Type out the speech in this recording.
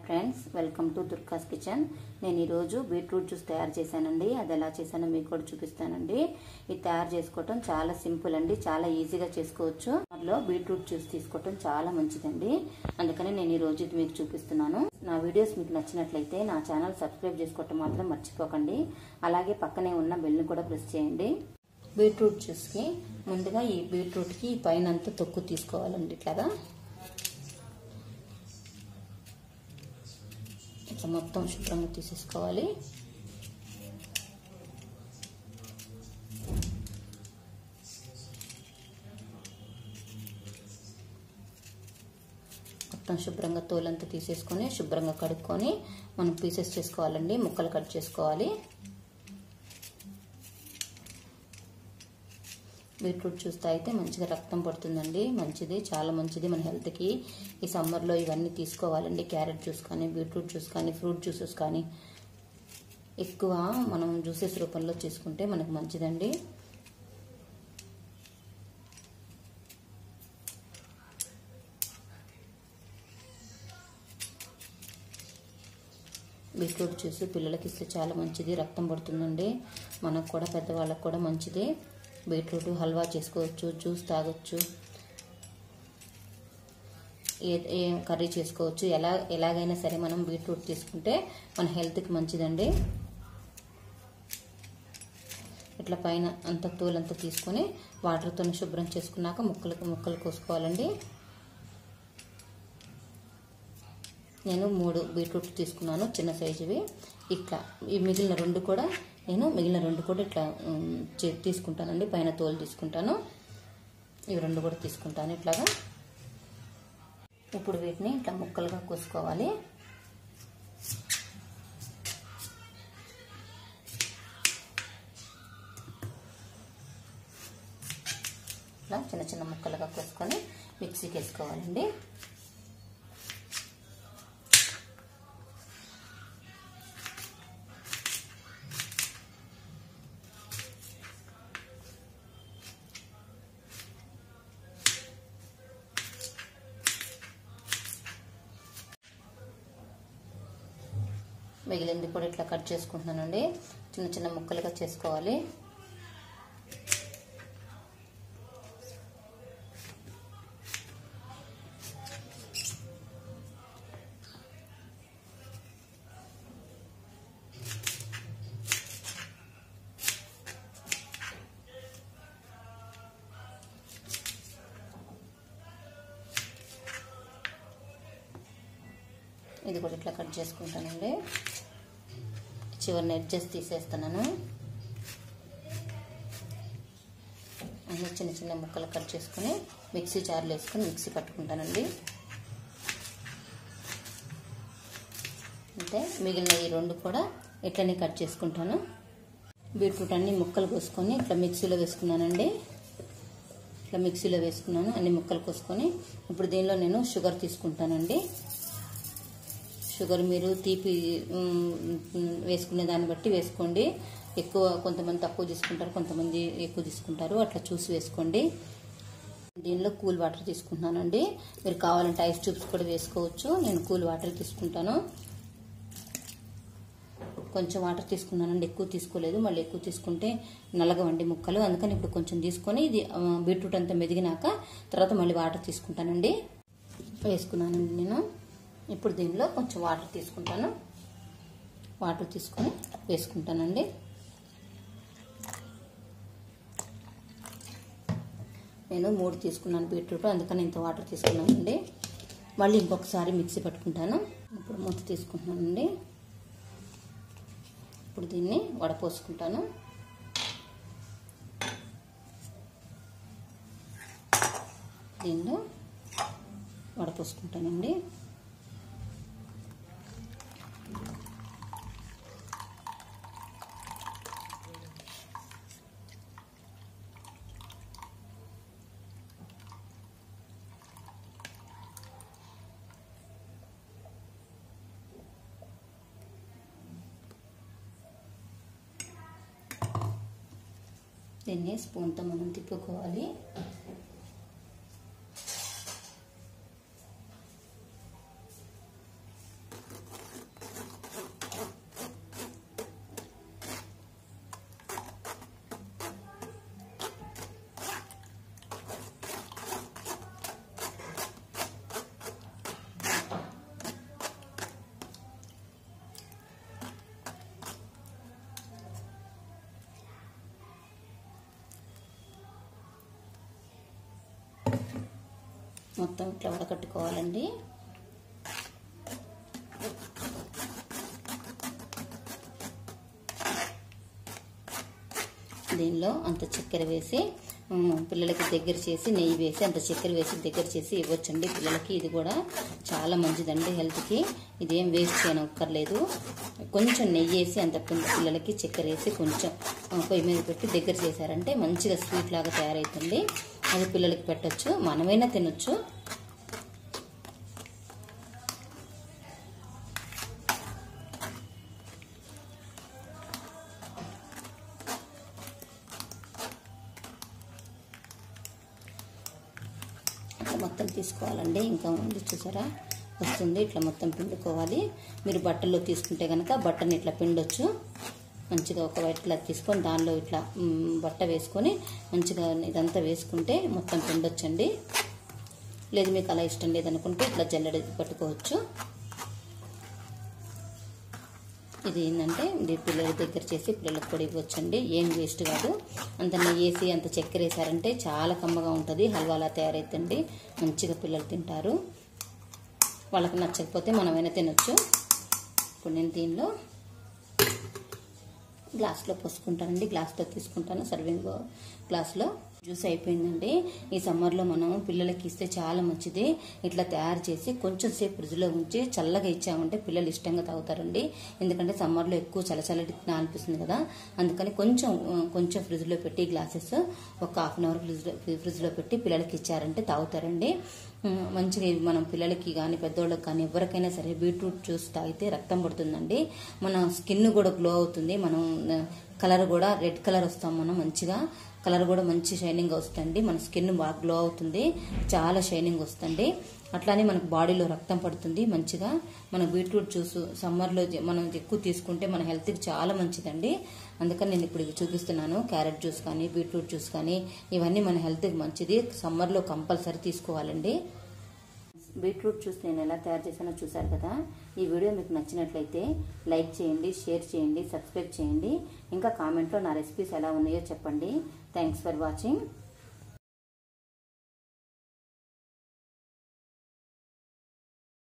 friends welcome to Durga's kitchen నేను ఈరోజు beetroot juice తయారు చేశానండి అది ఎలా చేశానో మీకు కూడా చూపిస్తానండి ఇది తయారు చేసుకోవటం చాలా సింపుల్ అండి చాలా ఈజీగా చేసుకోవచ్చు అందులో బీట్రూట్ జ్యూస్ తీసుకోవటం చాలా మంచిదండి అందుకని నేను ఈరోజు ఇది మీకు చూపిస్తున్నాను నా వీడియోస్ మీకు నచ్చినట్లయితే నా ఛానల్ సబ్స్క్రైబ్ చేసుకోవటం మాత్రం మర్చిపోకండి అలాగే పక్కనే ఉన్న బెల్ని కూడా ప్రెస్ చేయండి బీట్రూట్ జ్యూస్కి ముందుగా ఈ బీట్రూట్కి ఈ పైన అంతా తొక్కు తీసుకోవాలండి ఇట్లాగా ఇట్లా మొత్తం శుభ్రంగా తీసేసుకోవాలి మొత్తం శుభ్రంగా తోలంతా తీసేసుకొని శుభ్రంగా కడుక్కొని మనం పీసెస్ చేసుకోవాలండి ముక్కలు కట్ చేసుకోవాలి బీట్రూట్ చూస్తే అయితే మంచిగా రక్తం పడుతుందండి మంచిది చాలా మంచిది మన హెల్త్కి ఈ సమ్మర్లో ఇవన్నీ తీసుకోవాలండి క్యారెట్ జ్యూస్ కానీ బీట్రూట్ జ్యూస్ కానీ ఫ్రూట్ జ్యూసెస్ కానీ ఎక్కువ మనం జ్యూసెస్ రూపంలో చేసుకుంటే మనకు మంచిదండి బీట్రూట్ జ్యూస్ పిల్లలకి ఇస్తే చాలా మంచిది రక్తం పడుతుందండి మనకు కూడా పెద్దవాళ్ళకు కూడా మంచిది బీట్రూట్ హల్వా చేసుకోవచ్చు జ్యూస్ తాగొచ్చు ఏ ఏ కర్రీ చేసుకోవచ్చు ఎలా ఎలాగైనా సరే మనం బీట్రూట్ తీసుకుంటే మన హెల్త్కి మంచిదండి ఇట్లా పైన అంత తోలంతా తీసుకొని వాటర్తో శుభ్రం చేసుకున్నాక ముక్కలకు ముక్కలు కోసుకోవాలండి నేను మూడు బీట్రూట్ తీసుకున్నాను చిన్న సైజువి ఇట్లా ఈ మిగిలిన రెండు కూడా నేను మిగిలిన రెండు కూడా ఇట్లా తీసుకుంటానండి పైన తోలు తీసుకుంటాను ఇవి రెండు కూడా తీసుకుంటాను ఇట్లాగా ఇప్పుడు వీటిని ఇట్లా ముక్కలుగా కోసుకోవాలి ఇట్లా చిన్న చిన్న ముక్కలుగా కోసుకొని మిక్సీకి వేసుకోవాలండి మిగిలింది కూడా ఇట్లా కట్ చేసుకుంటున్నానండి చిన్న చిన్న ముక్కలుగా చేసుకోవాలి ఇది కూడా ఇట్లా కట్ చేసుకుంటానండి చివరిని ఎడ్జెస్ తీసేస్తున్నాను అన్నీ చిన్న చిన్న ముక్కలు కట్ చేసుకుని మిక్సీ జార్లు వేసుకొని మిక్సీ పట్టుకుంటానండి అంటే మిగిలిన ఈ రెండు కూడా ఇట్లనే కట్ చేసుకుంటాను బీట్రూట్ అన్ని ముక్కలు కోసుకొని ఇట్లా మిక్సీలో వేసుకున్నానండి ఇట్లా మిక్సీలో వేసుకున్నాను అన్ని ముక్కలు కోసుకొని ఇప్పుడు దీనిలో నేను షుగర్ తీసుకుంటానండి షుగర్ మీరు తీపి వేసుకునే దాన్ని బట్టి వేసుకోండి ఎక్కువ కొంతమంది తక్కువ తీసుకుంటారు కొంతమంది ఎక్కువ తీసుకుంటారు అట్లా చూసి వేసుకోండి దీనిలో కూల్ వాటర్ తీసుకుంటున్నానండి మీరు కావాలంటే ఐస్ ట్యూబ్స్ కూడా వేసుకోవచ్చు నేను కూల్ వాటర్ తీసుకుంటాను కొంచెం వాటర్ తీసుకున్నానండి ఎక్కువ తీసుకోలేదు మళ్ళీ ఎక్కువ తీసుకుంటే నల్లగవండి ముక్కలు అందుకని ఇప్పుడు కొంచెం తీసుకొని ఇది బీట్రూట్ అంతా మెదిగినాక తర్వాత మళ్ళీ వాటర్ తీసుకుంటానండి వేసుకున్నానండి నేను ఇప్పుడు దీనిలో కొంచెం వాటర్ తీసుకుంటాను వాటర్ తీసుకొని వేసుకుంటానండి నేను మూడు తీసుకున్నాను బీట్రూట్ అందుకని ఇంత వాటర్ తీసుకున్నానండి మళ్ళీ ఇంకొకసారి మిక్సీ పట్టుకుంటాను ఇప్పుడు మూత తీసుకుంటున్నానండి ఇప్పుడు దీన్ని వడపోసుకుంటాను దీనిలో వడపోసుకుంటానండి దీన్ని స్పూన్తో మనం తిప్పుకోవాలి మొత్తం ఇట్లా వడకట్టుకోవాలండి దీనిలో అంత చక్కెర వేసి ఉమ్, పిల్లలకి దగ్గర చేసి నెయ్యి వేసి అంత చక్కెర వేసి దగ్గర చేసి ఇవ్వచ్చండి పిల్లలకి ఇది కూడా చాలా మంచిదండి హెల్త్కి ఇదేం వేస్ట్ చేయనక్కర్లేదు కొంచెం నెయ్యి వేసి అంత పిల్ల- పిల్లలకి చక్కెర వేసి కొంచెం ఆ, పొయ్యి మీద పెట్టి దగ్గర చేశారంటే మంచిగా స్వీట్ లాగా తయారవుతుంది అది పిల్లలకి పెట్టొచ్చు మనమైనా తినొచ్చు ఇట్లా మొత్తం తీసుకోవాలండి ఇంకా ఉంది చూసారా వస్తుంది ఇట్లా మొత్తం పిండుకోవాలి మీరు బట్టల్లో తీసుకుంటే కనుక బట్టని ఇట్లా పిండొచ్చు మంచిగా ఒక వైట్ క్లాత్ తీసుకొని దానిలో ఇట్లా మ్, బట్ట వేసుకొని మంచిగా ఇదంతా వేసుకుంటే మొత్తం పిండొచ్చండి లేదు మీకు అలా ఇష్టం లేదనుకుంటే ఇట్లా జల్లెడ పట్టుకోవచ్చు ఇది ఏంటంటే ఇది పిల్లల దగ్గర చేసి పిల్లలకు కూడా ఇవ్వచ్చండి ఏం వేస్ట్ కాదు అంత నెయ్యి వేసి అంత చక్కెర వేసారంటే చాలా కమ్మగా ఉంటుంది హల్వాలా తయారైతుంది మంచిగా పిల్లలు తింటారు వాళ్ళకి నచ్చకపోతే మనమైనా తినొచ్చు ఇప్పుడు నేను దీనిలో గ్లాస్లో పోసుకుంటానండి గ్లాస్లో తీసుకుంటాను సర్వింగ్ గ్లాస్లో జ్యూస్ అయిపోయిందండి ఈ సమ్మర్లో మనం పిల్లలకి ఇస్తే చాలా మంచిది ఇట్లా తయారు చేసి కొంచెం సేపు ఫ్రిడ్జ్లో ఉంచి చల్లగా ఇచ్చామంటే పిల్లలు ఇష్టంగా తాగుతారండి ఎందుకంటే సమ్మర్లో ఎక్కువ చల్లచల్లటి అనిపిస్తుంది కదా అందుకని కొంచెం ఆ, కొంచెం ఫ్రిడ్జ్లో పెట్టి గ్లాసెస్ ఒక హాఫ్ అన్ అవర్ ఫ్రిడ్జ్లో ఫ్రిడ్జ్లో పెట్టి పిల్లలకి ఇచ్చారంటే తాగుతారండి ఉమ్, మంచిగా ఇవి మనం పిల్లలకి కానీ పెద్దోళ్ళకి కానీ ఎవరికైనా సరే బీట్రూట్ జ్యూస్ తాగితే రక్తం పడుతుందండి మన స్కిన్ కూడా గ్లో అవుతుంది మనం కలర్ కూడా రెడ్ కలర్ వస్తాం మనం మంచిగా కలర్ కూడా మంచి షైనింగ్ వస్తుంది మన స్కిన్ బాగా గ్లో అవుతుంది చాలా షైనింగ్ వస్తుంది అట్లానే మనకు బాడీలో రక్తం పడుతుంది మంచిగా మన బీట్రూట్ జ్యూస్ సమ్మర్లో జ- మనం ఎక్కువ తీసుకుంటే మన హెల్త్కి చాలా మంచిదండి అందుకని నేను ఇప్పుడు ఇవి చూపిస్తున్నాను క్యారెట్ జ్యూస్ కానీ బీట్రూట్ జ్యూస్ కానీ ఇవన్నీ మన హెల్త్కి మంచిది సమ్మర్లో కంపల్సరీ తీసుకోవాలండి బీట్రూట్ జ్యూస్ నేను ఎలా తయారు చేశానో చూశారు కదా ఈ వీడియో మీకు నచ్చినట్లయితే లైక్ చేయండి షేర్ చేయండి సబ్స్క్రైబ్ చేయండి ఇంకా కామెంట్లో నా రెసిపీస్ ఎలా ఉన్నాయో చెప్పండి థ్యాంక్స్ ఫర్ వాచింగ్